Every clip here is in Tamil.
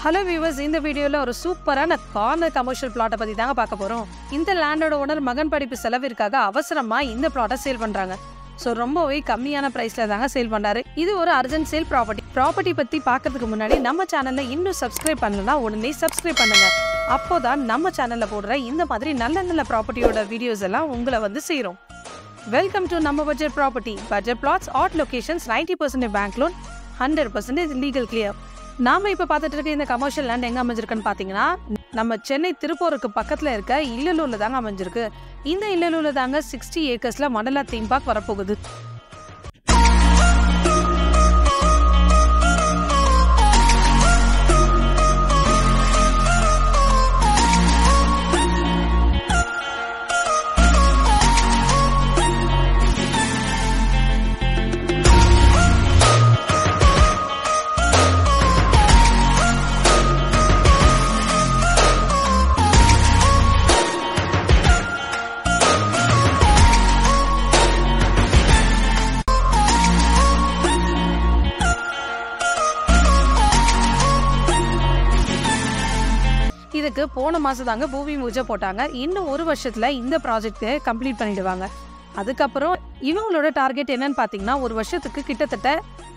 ஹலோ வியூவர்ஸ் இந்த வீடியோவில் ஒரு சூப்பரான கார்னர் கமர்ஷியல் பிளாட்டை பற்றி தாங்க பார்க்க போகிறோம் இந்த லேண்டோட ஓனர் மகன் படிப்பு செலவிற்காக அவசரமாக இந்த பிளாட்டை சேல் பண்ணுறாங்க ஸோ ரொம்பவே கம்மியான ப்ரைஸில் தாங்க சேல் பண்ணுறாரு இது ஒரு அர்ஜென்ட் சேல் ப்ராப்பர்ட்டி ப்ராப்பர்ட்டி பற்றி பார்க்கறதுக்கு முன்னாடி நம்ம சேனலில் இன்னும் சப்ஸ்கிரைப் பண்ணலனா உடனே சப்ஸ்கிரைப் பண்ணுங்க அப்போதான் நம்ம சேனலில் போடுற இந்த மாதிரி நல்ல நல்ல ப்ராப்பர்ட்டியோட வீடியோஸ் எல்லாம் உங்களை வந்து சேரும் வெல்கம் டு நம்ம பட்ஜெட் ப்ராப்பர்ட்டி பட்ஜெட் பிளாட்ஸ் ஆட் locations ninety percentage bank loan hundred percentage legal clear நாம இப்ப பார்த்துட்டு இருக்க இந்த கமர்ஷியல் லேண்ட் எங்க அமைஞ்சிருக்குன்னு பாத்தீங்கன்னா நம்ம சென்னை திருப்பூருக்கு பக்கத்துல இருக்க இல்லலூர்ல தாங்க அமைஞ்சிருக்கு இந்த இல்லலூர்ல தாங்க சிக்ஸ்டி ஏக்கர்ஸ்ல மண்டலா தீம் பார்க் வரப்போகுது இதுக்கு போன மாசம் தாங்க பூமி பூஜை போட்டாங்க இன்னும் ஒரு வருஷத்துல இந்த ப்ராஜெக்ட் கம்ப்ளீட் பண்ணிடுவாங்க அதுக்கப்புறம் இவங்களோட டார்கெட் என்னன்னு பாத்தீங்கன்னா ஒரு வருஷத்துக்கு கிட்டத்தட்ட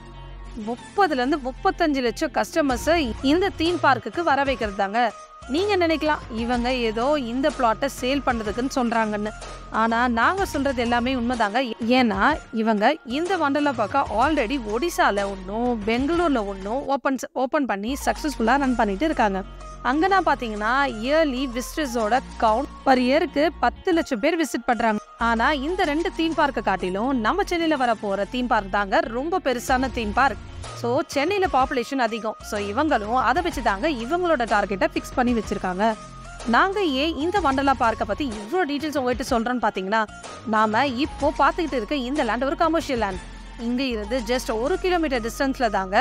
முப்பதுல இருந்து முப்பத்தஞ்சு லட்சம் கஸ்டமர்ஸை இந்த தீம் பார்க்குக்கு வர வைக்கிறது தாங்க நீங்க நினைக்கலாம் இவங்க ஏதோ இந்த பிளாட்டை சேல் பண்றதுக்குன்னு சொல்றாங்கன்னு ஆனா நாங்க சொல்றது எல்லாமே உண்மைதாங்க ஏன்னா இவங்க இந்த வண்டர்லா பார்க்க ஆல்ரெடி ஒடிசால ஒன்றும் பெங்களூர்ல ஒன்றும் ஓப்பன் ஓப்பன் பண்ணி சக்சஸ்ஃபுல்லா ரன் பண்ணிட்டு இருக்காங்க அங்கன்னா பாத்தீங்கன்னா இயர்லி விசிட்டர்ஸோட கவுண்ட் பர் இயருக்கு பத்து லட்சம் பேர் விசிட் பண்றாங்க ஆனா இந்த ரெண்டு தீம் பார்க்கை காட்டிலும் நம்ம சென்னையில வர போற தீம் பார்க் தாங்க ரொம்ப பெருசான தீம் பார்க் ஸோ சென்னையில பாப்புலேஷன் அதிகம் ஸோ இவங்களும் அதை வச்சு தாங்க இவங்களோட டார்கெட்டை ஃபிக்ஸ் பண்ணி வச்சிருக்காங்க நாங்க ஏன் இந்த வண்டலா பார்க்கை பத்தி இவ்வளோ டீட்டெயில்ஸ் உங்ககிட்ட சொல்றோன்னு பாத்தீங்கன்னா நாம இப்போ பார்த்துக்கிட்டு இருக்க இந்த லேண்ட் ஒரு கமர்ஷியல் லேண்ட் இங்க இருந்து ஜஸ்ட் ஒரு கிலோமீட்டர் டிஸ்டன்ஸ்ல தாங்க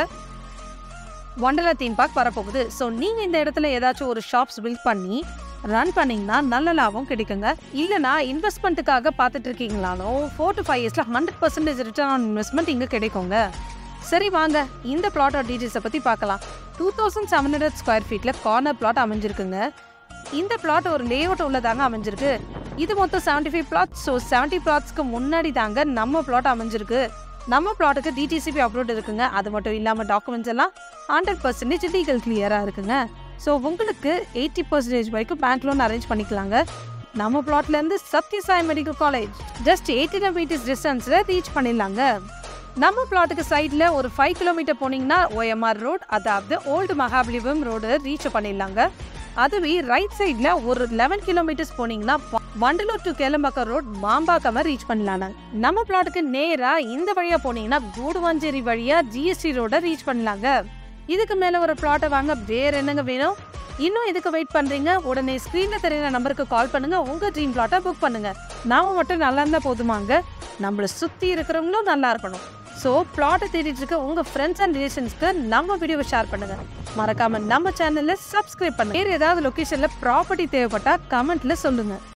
ஒண்டர்லா தீம் பார்க் வரப்போகுது ஸோ நீங்கள் இந்த இடத்துல ஏதாச்சும் ஒரு ஷாப்ஸ் பில்ட் பண்ணி ரன் பண்ணீங்கன்னா நல்ல லாபம் கிடைக்குங்க இல்லைனா இன்வெஸ்ட்மெண்ட்டுக்காக பார்த்துட்டு இருக்கீங்களாலும் ஃபோர் டு ஃபைவ் இயர்ஸில் hundred percentage return on investment இங்கே கிடைக்குங்க சரி வாங்க இந்த பிளாட்டோட டீட்டெயில்ஸை பற்றி பார்க்கலாம் two thousand seven hundred square ஃபீட்டில் கார்னர் பிளாட் அமைஞ்சிருக்குங்க இந்த பிளாட் ஒரு லே அவுட் உள்ளதாங்க அமைஞ்சிருக்கு இது மொத்தம் seventy five plot so seventy பிளாட்ஸ்க்கு முன்னாடி தாங்க நம்ம பிளாட் அமைஞ்சிருக்கு நம்ம பிளாட்டுக்கு டிடிசிபி அப்லோட் இருக்குங்க அது மட்டும் இல்லாமல் டாக்குமெண்ட்ஸ் எல்லாம் ஹண்ட்ரட் பர்சன்டேஜ் லீகல் கிளியராக இருக்குங்க ஸோ உங்களுக்கு எயிட்டி பர்சன்டேஜ் வரைக்கும் பேங்க் லோன் அரேஞ்ச் பண்ணிக்கலாங்க நம்ம பிளாட்லேருந்து Sathyasai medical college just eighty metres டிஸ்டன்ஸில் ரீச் பண்ணிடலாங்க நம்ம பிளாட்டுக்கு சைடில் ஒரு ஃபைவ் கிலோமீட்டர் போனீங்கன்னா ஓஎம்ஆர் ரோட் அதாவது ஓல்டு மகாபலிபுரம் ரோடு ரீச் பண்ணிடலாங்க அதுவே ரைட் சைடில் ஒரு லெவன் கிலோமீட்டர்ஸ் போனீங்கன்னா Vandalur to Kelambakkam road Mambakkam reach பண்ணலாங்க நம்ம பிளாட்டுக்கு நேரா இந்த வழியா போனீங்கன்னா கூடுவாஞ்சேரி வழியா ஜிஎஸ்டி ரோட ரீச் பண்ணலாங்க இதுக்கு மேல ஒரு பிளாட்டை வாங்க வேற என்னங்க வேணும் இன்னும் இதுக்கு வெயிட் பண்றீங்க உடனே ஸ்கிரீன்ல தெரியுற நம்பருக்கு கால் பண்ணுங்க உங்க ட்ரீம் பிளாட்டை புக் பண்ணுங்க நாம மட்டும் நல்லா இருந்தா போதுமாங்க நம்மள சுத்தி இருக்கிறவங்களும் நல்லா இருக்கணும் ஸோ பிளாட்டை தேடிட்டு இருக்க உங்க ஃப்ரெண்ட்ஸ் அண்ட் ரிலேஷன்ஸ்க்கு நம்ம வீடியோவை ஷேர் பண்ணுங்க மறக்காம நம்ம சேனல்ல சப்ஸ்கிரைப் பண்ணுங்க வேற ஏதாவது லொகேஷன்ல ப்ராப்பர்ட்டி தேவைப்பட்டா கமெண்ட்ல சொல்லுங்க